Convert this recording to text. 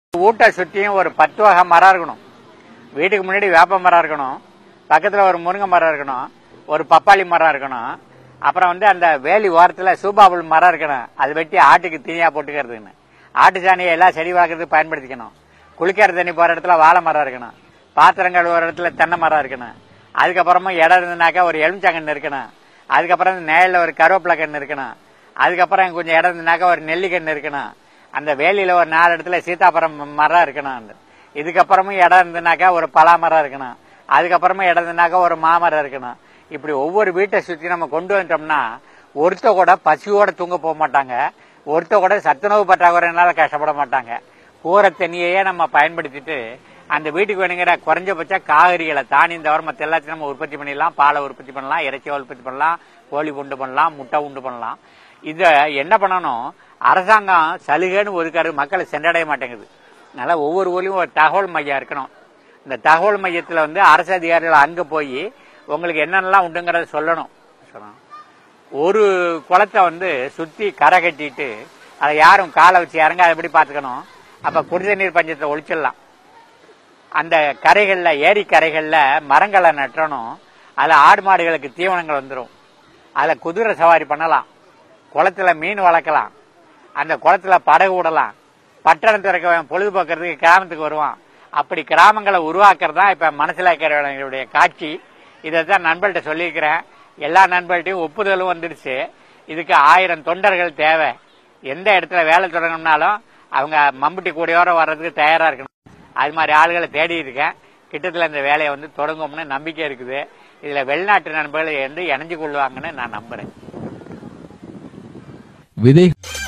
வீட்டை சுற்றியும் ஒரு பத்து வகை மரம் இருக்கணும் வீட்டுக்கு முன்னாடி வேப்ப மரம் இருக்கணும் பக்கத்தில் ஒரு முருங்கை மரம் இருக்கணும் ஒரு பப்பாளி மரம் இருக்கணும் அப்புறம் வந்து அந்த வேலி ஓரத்தில் சூபாபுல் மரம் இருக்கணும் அது வெட்டி ஆட்டுக்கு தீனியாக போட்டுக்கிறதுன்னு ஆட்டு சாணியை எல்லாம் செடி வளர்க்கறதுக்கு பயன்படுத்திக்கணும் குளிக்கிற தண்ணி போகிற இடத்துல வாழை மரம் இருக்கணும் பாத்திரம் கழுவுற இடத்துல தென்னை மரம் இருக்கணும் அதுக்கப்புறமா இடம் இருந்ததுனாக்கா ஒரு எலுமிச்சங்கன்று இருக்கணும் அதுக்கப்புறம் இந்த நிழல்ல ஒரு கருவேப்பிலை கன்று இருக்கணும் அதுக்கப்புறம் கொஞ்சம் இடம் இருந்ததுனாக்கா ஒரு நெல்லிக்கன்று இருக்கணும் அந்த வேலியில ஒரு நாலு இடத்துல சீதாப்பழம் மரம் இருக்கணும் இதுக்கப்புறமும் இடம் இருந்ததுனாக்கா ஒரு பலா மரம் இருக்கணும் அதுக்கப்புறமா இடம் இருந்ததுனாக்கா ஒரு மாமரம் இருக்கணும் இப்படி ஒவ்வொரு வீட்டை சுற்றி நம்ம கொண்டு வந்துட்டோம்னா ஒருத்த கூட பசியோட தூங்க போக மாட்டாங்க ஒருத்த கூட சத்துணவு பற்றாக்குறையினால கஷ்டப்பட மாட்டாங்க கூரை தண்ணியையே நம்ம பயன்படுத்திட்டு அந்த வீட்டுக்கு வேணுங்கிற குறைஞ்சபட்ச காய்கறிகளை தானியம் தவிர மற்ற எல்லாத்தையும் நம்ம உற்பத்தி பண்ணிடலாம் பாலை உற்பத்தி பண்ணலாம் இறைச்சியை உற்பத்தி பண்ணலாம் கோழி உண்டு பண்ணலாம் முட்டை உண்டு பண்ணலாம் இதை என்ன பண்ணணும் அரசாங்கம் சலுகைன்னு ஒதுக்காரு மக்களை சென்றடைய மாட்டேங்குது அதனால ஒவ்வொரு ஊர்லயும் ஒரு தகவல் மையம் இருக்கணும் இந்த தகவல் மையத்தில் வந்து அரசு அதிகாரிகள் அங்கே போய் உங்களுக்கு என்னென்னலாம் உண்டுங்கிறத சொல்லணும் சொல்லணும் ஒரு குளத்தை வந்து சுற்றி கரை கட்டிட்டு அதை யாரும் காலை வச்சு இறங்க அதை எப்படி பார்த்துக்கணும் அப்போ குடித நீர் பஞ்சத்தை ஒழிச்சிடலாம் அந்த கரைகளில் ஏரி கரைகளில் மரங்களை நட்டணும் அதில் ஆடு மாடுகளுக்கு தீவனங்கள் வந்துடும் அதில் குதிரை சவாரி பண்ணலாம் குளத்துல மீன் வளர்க்கலாம் அந்த குளத்துல படகு விடலாம் பட்டணத்தில் இருக்க பொழுதுபோக்குறதுக்கு கிராமத்துக்கு வருவான் அப்படி கிராமங்களை உருவாக்குறது தான் இப்போ மனசில் இருக்கிறவங்களுடைய காட்சி இதை தான் நண்பர்கள்ட்ட சொல்லியிருக்கிறேன் எல்லா நண்பர்கள்ட்டையும் ஒப்புதலும் வந்துடுச்சு இதுக்கு ஆயிரம் தொண்டர்கள் தேவை எந்த இடத்துல வேலை தொடங்கணும்னாலும் அவங்க மம்புட்டி கூடையோட வர்றதுக்கு தயாரா இருக்கணும் அது மாதிரி ஆளுகளை தேடி இருக்கேன் கிட்டத்தில் இந்த வேலையை வந்து தொடங்கும்னு நம்பிக்கை இருக்குது இதுல வெளிநாட்டு நண்பர்கள் வந்து இணைஞ்சு கொள்வாங்கன்னு நான் நம்புறேன் விதை